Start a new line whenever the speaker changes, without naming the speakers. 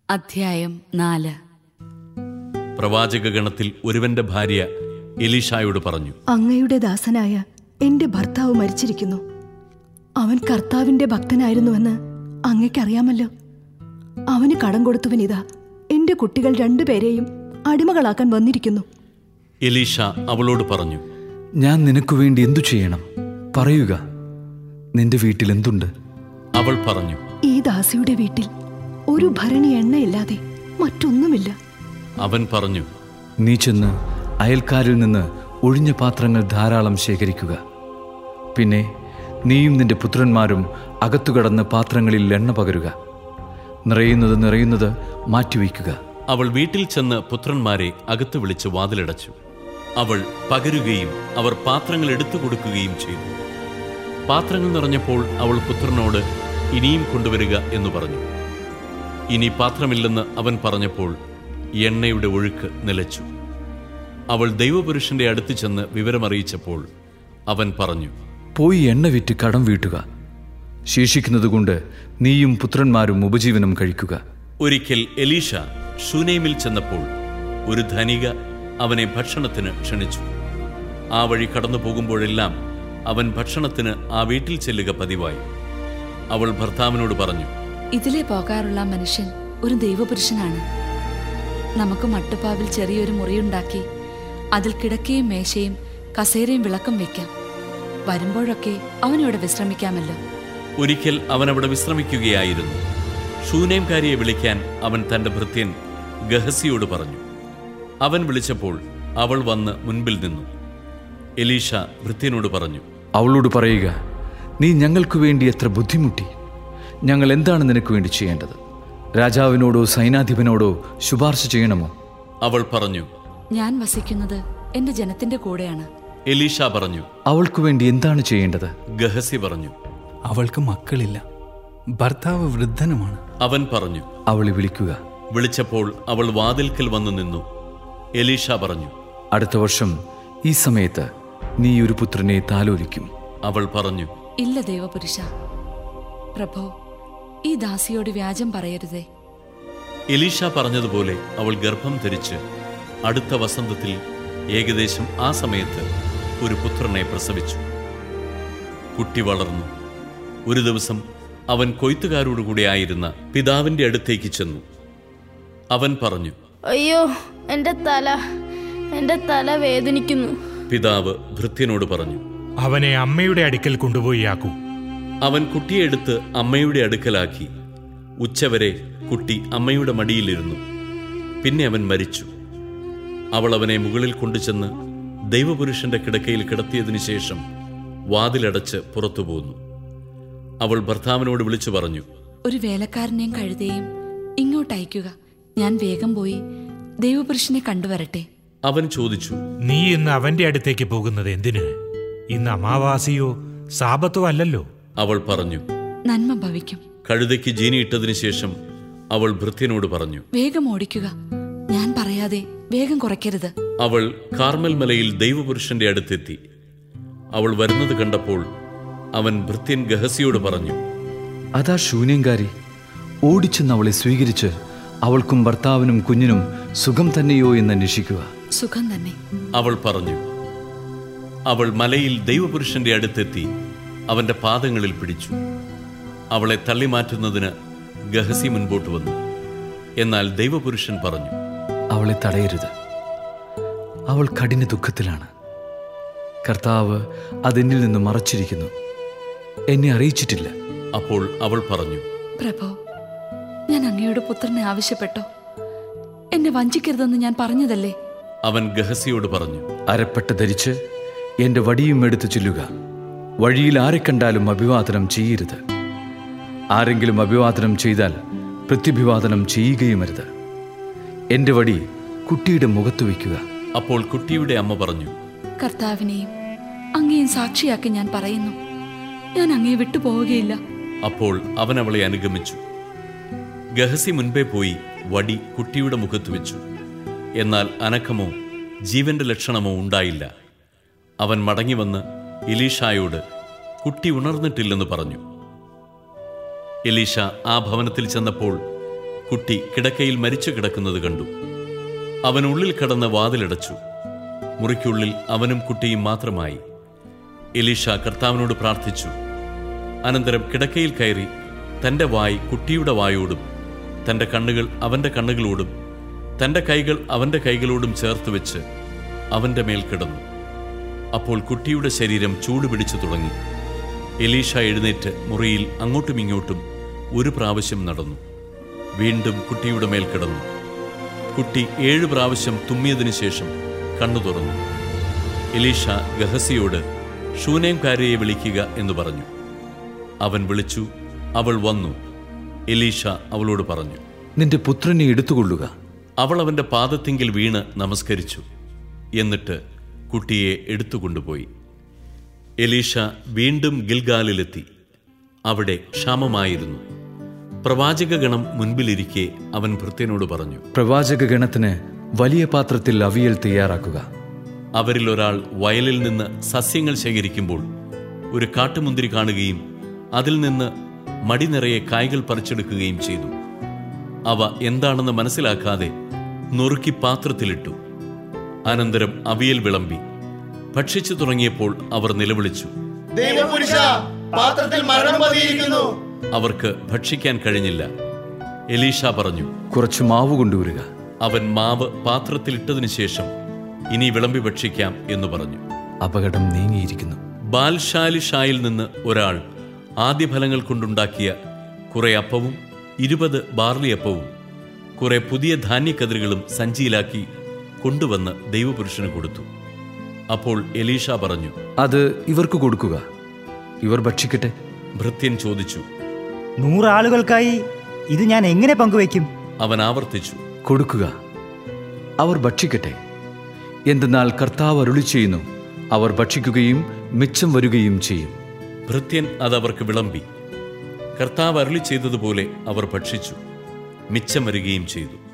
അധ്യായം നാല്
പ്രവാചകഗണത്തിൽ ഒരുവന്റെ ഭാര്യ എലീഷായോട് പറഞ്ഞു
അങ്ങയുടെ ദാസനായ എന്റെ ഭർത്താവ് മരിച്ചിരിക്കുന്നു അവൻ കർത്താവിന്റെ ഭക്തനായിരുന്നുവെന്ന് അങ്ങയ്ക്കറിയാമല്ലോ അവന് കടം കൊടുത്തുവനിതാ എന്റെ കുട്ടികൾ രണ്ടുപേരെയും അടിമകളാക്കാൻ വന്നിരിക്കുന്നു
എലീഷ അവളോട് പറഞ്ഞു
ഞാൻ നിനക്ക് വേണ്ടി എന്തു ചെയ്യണം പറയുക നിന്റെ വീട്ടിൽ എന്തുണ്ട്
അവൾ പറഞ്ഞു
ഈ ദാസിയുടെ വീട്ടിൽ ഒരു ഭരണി എണ്ണയില്ലാതെ മറ്റൊന്നുമില്ല
അവൻ പറഞ്ഞു
നീ ചെന്ന് അയൽക്കാരിൽ നിന്ന് ഒഴിഞ്ഞ പാത്രങ്ങൾ ധാരാളം ശേഖരിക്കുക പിന്നെ നീയും നിന്റെ പുത്രന്മാരും അകത്തു കടന്ന് പാത്രങ്ങളിൽ എണ്ണ പകരുക നിറയുന്നത് നിറയുന്നത് മാറ്റിവെക്കുക
അവൾ വീട്ടിൽ ചെന്ന് പുത്രന്മാരെ അകത്ത് വിളിച്ച് വാതിലടച്ചു അവൾ പകരുകയും അവർ പാത്രങ്ങൾ എടുത്തു കൊടുക്കുകയും ചെയ്തു പാത്രങ്ങൾ നിറഞ്ഞപ്പോൾ അവൾ പുത്രനോട് ഇനിയും കൊണ്ടുവരിക എന്ന് പറഞ്ഞു ഇനി പാത്രമില്ലെന്ന് അവൻ പറഞ്ഞപ്പോൾ എണ്ണയുടെ ഒഴുക്ക് നിലച്ചു അവൾ ദൈവപുരുഷന്റെ അടുത്ത് ചെന്ന് വിവരമറിയിച്ചപ്പോൾ അവൻ പറഞ്ഞു
പോയി എണ്ണ വിറ്റ് കടം വീട്ടുക ശേഷിക്കുന്നതുകൊണ്ട് നീയും പുത്രന്മാരും ഉപജീവനം കഴിക്കുക
ഒരിക്കൽ എലീഷ ഷൂനേമിൽ ചെന്നപ്പോൾ ഒരു ധനിക അവനെ ഭക്ഷണത്തിന് ക്ഷണിച്ചു ആ വഴി കടന്നു പോകുമ്പോഴെല്ലാം അവൻ ഭക്ഷണത്തിന് ആ വീട്ടിൽ ചെല്ലുക പതിവായി അവൾ ഭർത്താവിനോട് പറഞ്ഞു
ഇതിലെ പോകാറുള്ള മനുഷ്യൻ ഒരു ദൈവപുരുഷനാണ് നമുക്ക് മട്ടുപ്പാവിൽ ചെറിയൊരു മുറിയുണ്ടാക്കി അതിൽ കിടക്കയും മേശയും കസേരയും വിളക്കും വെക്കാം വരുമ്പോഴൊക്കെ അവനിവിടെ വിശ്രമിക്കാമല്ലോ
ഒരിക്കൽ അവൻ അവിടെ വിശ്രമിക്കുകയായിരുന്നു ഷൂനേംകാരിയെ വിളിക്കാൻ അവൻ തന്റെ ഭൃത്യൻ ഗഹസിയോട് പറഞ്ഞു അവൻ വിളിച്ചപ്പോൾ അവൾ വന്ന് മുൻപിൽ നിന്നു എലീഷ ഭൃത്യനോട് പറഞ്ഞു
അവളോട് പറയുക നീ ഞങ്ങൾക്ക് വേണ്ടി എത്ര ബുദ്ധിമുട്ടി ഞങ്ങൾ എന്താണ് നിനക്ക് വേണ്ടി ചെയ്യേണ്ടത് രാജാവിനോടോ സൈനാധിപനോടോ ശുപാർശ ചെയ്യണമോ
അവൾ പറഞ്ഞു
ഞാൻ വസിക്കുന്നത് എന്റെ ജനത്തിന്റെ കൂടെയാണ്
എലീഷ പറഞ്ഞു
അവൾക്ക് വേണ്ടി എന്താണ് ചെയ്യേണ്ടത്
ഗഹസി പറഞ്ഞു
അവൾക്ക് മക്കളില്ല ഭർത്താവ് വൃദ്ധനുമാണ്
അവൻ പറഞ്ഞു
അവളെ വിളിക്കുക
വിളിച്ചപ്പോൾ അവൾ വാതിൽക്കൽ വന്നു നിന്നു എലീഷ പറഞ്ഞു
അടുത്ത വർഷം ഈ സമയത്ത് നീ ഒരു പുത്രനെ താലോലിക്കും
അവൾ പറഞ്ഞു
ഇല്ല ദൈവപുരുഷ പ്രഭോ ഈ ദാസിയോട് വ്യാജം പറയരുതേ
എലീഷ പറഞ്ഞതുപോലെ അവൾ ഗർഭം ധരിച്ച് അടുത്ത വസന്തത്തിൽ ഏകദേശം ആ സമയത്ത് ഒരു പുത്രനെ പ്രസവിച്ചു കുട്ടി വളർന്നു ഒരു ദിവസം അവൻ കൊയ്ത്തുകാരോടുകൂടി ആയിരുന്ന പിതാവിന്റെ അടുത്തേക്ക് ചെന്നു അവൻ പറഞ്ഞു
അയ്യോ എൻ്റെ തല എൻ്റെ തല വേദനിക്കുന്നു
പിതാവ് ഭൃത്യനോട് പറഞ്ഞു
അവനെ അമ്മയുടെ അടുക്കൽ കൊണ്ടുപോയി ആക്കൂ
അവൻ കുട്ടിയെ എടുത്ത് അമ്മയുടെ അടുക്കലാക്കി ഉച്ചവരെ കുട്ടി അമ്മയുടെ മടിയിലിരുന്നു പിന്നെ അവൻ മരിച്ചു അവൾ അവനെ മുകളിൽ കൊണ്ടുചെന്ന് ദൈവപുരുഷന്റെ കിടക്കയിൽ കിടത്തിയതിനു ശേഷം വാതിലടച്ച് പുറത്തു പോന്നു അവൾ ഭർത്താവിനോട് വിളിച്ചു പറഞ്ഞു
ഒരു വേലക്കാരനെയും കഴുതയും ഇങ്ങോട്ട് അയക്കുക ഞാൻ വേഗം പോയി ദൈവപുരുഷനെ കണ്ടുവരട്ടെ
അവൻ ചോദിച്ചു
നീ ഇന്ന് അവന്റെ അടുത്തേക്ക് പോകുന്നത് എന്തിന് ഇന്ന് അമാവാസിയോ സാപത്തോ അല്ലല്ലോ
അവൾ പറഞ്ഞു
നന്മ ഭവിക്കും
കഴുതയ്ക്ക് ജീനിയിട്ടതിനു ശേഷം അവൾ ഭൃത്യനോട് പറഞ്ഞു
വേഗം ഓടിക്കുക ഞാൻ പറയാതെ വേഗം കുറയ്ക്കരുത്
അവൾ കാർമൽ മലയിൽ ദൈവപുരുഷന്റെ അടുത്തെത്തി അവൾ വരുന്നത് കണ്ടപ്പോൾ അവൻ ഭൃത്യൻ ഗഹസിയോട് പറഞ്ഞു
അതാ ശൂന്യങ്കാരി ഓടിച്ചെന്ന് അവളെ സ്വീകരിച്ച് അവൾക്കും ഭർത്താവിനും കുഞ്ഞിനും സുഖം തന്നെയോ എന്ന് അന്വേഷിക്കുക
സുഖം തന്നെ
അവൾ പറഞ്ഞു അവൾ മലയിൽ ദൈവപുരുഷന്റെ അടുത്തെത്തി അവന്റെ പാദങ്ങളിൽ പിടിച്ചു അവളെ തള്ളിമാറ്റുന്നതിന് ഗഹസി മുൻപോട്ട് വന്നു എന്നാൽ ദൈവപുരുഷൻ പറഞ്ഞു
അവളെ തടയരുത് അവൾ കഠിന ദുഃഖത്തിലാണ് കർത്താവ് അതെന്നിൽ നിന്ന് മറച്ചിരിക്കുന്നു എന്നെ അറിയിച്ചിട്ടില്ല
അപ്പോൾ അവൾ പറഞ്ഞു
പ്രഭോ ഞാൻ അങ്ങയുടെ പുത്രനെ ആവശ്യപ്പെട്ടോ എന്നെ വഞ്ചിക്കരുതെന്ന് ഞാൻ പറഞ്ഞതല്ലേ
അവൻ ഗഹസിയോട് പറഞ്ഞു
അരപ്പട്ട ധരിച്ച് എന്റെ വടിയും എടുത്തു ചെല്ലുക വഴിയിൽ ആരെ കണ്ടാലും അഭിവാദനം ചെയ്യരുത് ആരെങ്കിലും അഭിവാദനം ചെയ്താൽ പ്രത്യഭിവാദനം ചെയ്യുകയുമരുത് എന്റെ വടി കുട്ടിയുടെ മുഖത്ത് വയ്ക്കുക
അപ്പോൾ കുട്ടിയുടെ അമ്മ പറഞ്ഞു
കർത്താവിനെയും അങ്ങയും സാക്ഷിയാക്കി ഞാൻ പറയുന്നു ഞാൻ അങ്ങയെ വിട്ടുപോവുകയില്ല
അപ്പോൾ അവൻ അവളെ അനുഗമിച്ചു ഗഹസി മുൻപേ പോയി വടി കുട്ടിയുടെ മുഖത്ത് വെച്ചു എന്നാൽ അനക്കമോ ജീവന്റെ ലക്ഷണമോ ഉണ്ടായില്ല അവൻ മടങ്ങിവന്ന് എലീഷായോട് കുട്ടി ഉണർന്നിട്ടില്ലെന്ന് പറഞ്ഞു എലീഷ ആ ഭവനത്തിൽ ചെന്നപ്പോൾ കുട്ടി കിടക്കയിൽ മരിച്ചു കിടക്കുന്നത് കണ്ടു അവൻ ഉള്ളിൽ കടന്ന് വാതിലടച്ചു മുറിക്കുള്ളിൽ അവനും കുട്ടിയും മാത്രമായി എലീഷ കർത്താവിനോട് പ്രാർത്ഥിച്ചു അനന്തരം കിടക്കയിൽ കയറി തന്റെ വായ് കുട്ടിയുടെ വായോടും തന്റെ കണ്ണുകൾ അവന്റെ കണ്ണുകളോടും തന്റെ കൈകൾ അവന്റെ കൈകളോടും ചേർത്ത് വെച്ച് അവന്റെ മേൽ കിടന്നു അപ്പോൾ കുട്ടിയുടെ ശരീരം ചൂടുപിടിച്ചു തുടങ്ങി എലീഷ എഴുന്നേറ്റ് മുറിയിൽ അങ്ങോട്ടും ഇങ്ങോട്ടും ഒരു പ്രാവശ്യം നടന്നു വീണ്ടും കുട്ടിയുടെ മേൽ കിടന്നു കുട്ടി ഏഴ് പ്രാവശ്യം തുമ്മിയതിനു ശേഷം കണ്ണു തുറന്നു എലീഷ ഗഹസിയോട് ശൂനേംകാരിയെ വിളിക്കുക എന്ന് പറഞ്ഞു അവൻ വിളിച്ചു അവൾ വന്നു എലീഷ അവളോട് പറഞ്ഞു
നിന്റെ പുത്രനെ എടുത്തുകൊള്ളുക
അവൾ അവന്റെ പാദത്തിങ്കിൽ വീണ് നമസ്കരിച്ചു എന്നിട്ട് കുട്ടിയെ എടുത്തുകൊണ്ടുപോയി എലീഷ വീണ്ടും ഗിൽഗാലിലെത്തി അവിടെ ക്ഷാമമായിരുന്നു പ്രവാചകഗണം മുൻപിലിരിക്കെ അവൻ ഭൃത്യനോട് പറഞ്ഞു
പ്രവാചക ഗണത്തിന് വലിയ പാത്രത്തിൽ അവിയൽ തയ്യാറാക്കുക
അവരിൽ ഒരാൾ വയലിൽ നിന്ന് സസ്യങ്ങൾ ശേഖരിക്കുമ്പോൾ ഒരു കാട്ടുമുന്തിരി കാണുകയും അതിൽ നിന്ന് മടി നിറയെ കായ്കൾ പറിച്ചെടുക്കുകയും ചെയ്തു അവ എന്താണെന്ന് മനസ്സിലാക്കാതെ നുറുക്കി പാത്രത്തിലിട്ടു അനന്തരം അവിയൽ വിളമ്പി ഭക്ഷിച്ചു തുടങ്ങിയപ്പോൾ അവർ നിലവിളിച്ചു
ദൈവപുരുഷ പാത്രത്തിൽ മരണം പതിയിരിക്കുന്നു
അവർക്ക് ഭക്ഷിക്കാൻ കഴിഞ്ഞില്ല എലീഷ പറഞ്ഞു
കുറച്ച് മാവ് കൊണ്ടുവരിക
അവൻ മാവ് പാത്രത്തിലിട്ടതിനു ശേഷം ഇനി വിളമ്പി ഭക്ഷിക്കാം എന്ന് പറഞ്ഞു
അപകടം നീങ്ങിയിരിക്കുന്നു
ബാൽഷാലിഷായിൽ നിന്ന് ഒരാൾ ആദ്യഫലങ്ങൾ കൊണ്ടുണ്ടാക്കിയ കുറെ അപ്പവും ഇരുപത് ബാർലി അപ്പവും കുറെ പുതിയ ധാന്യക്കതിരുകളും സഞ്ചിയിലാക്കി കൊണ്ടുവന്ന് ദൈവപുരുഷന് കൊടുത്തു അപ്പോൾ എലീഷ പറഞ്ഞു
അത് ഇവർക്ക് കൊടുക്കുക ഇവർ ഭക്ഷിക്കട്ടെ
ഭൃത്യൻ ചോദിച്ചു
നൂറാളുകൾക്കായി ഇത് ഞാൻ എങ്ങനെ പങ്കുവയ്ക്കും
അവൻ ആവർത്തിച്ചു
കൊടുക്കുക അവർ ഭക്ഷിക്കട്ടെ എന്തെന്നാൽ കർത്താവ് അരുളി ചെയ്യുന്നു അവർ ഭക്ഷിക്കുകയും മിച്ചം വരികയും ചെയ്യും
ഭൃത്യൻ അതവർക്ക് വിളമ്പി കർത്താവ് അരുളി ചെയ്തതുപോലെ അവർ ഭക്ഷിച്ചു മിച്ചം വരികയും ചെയ്തു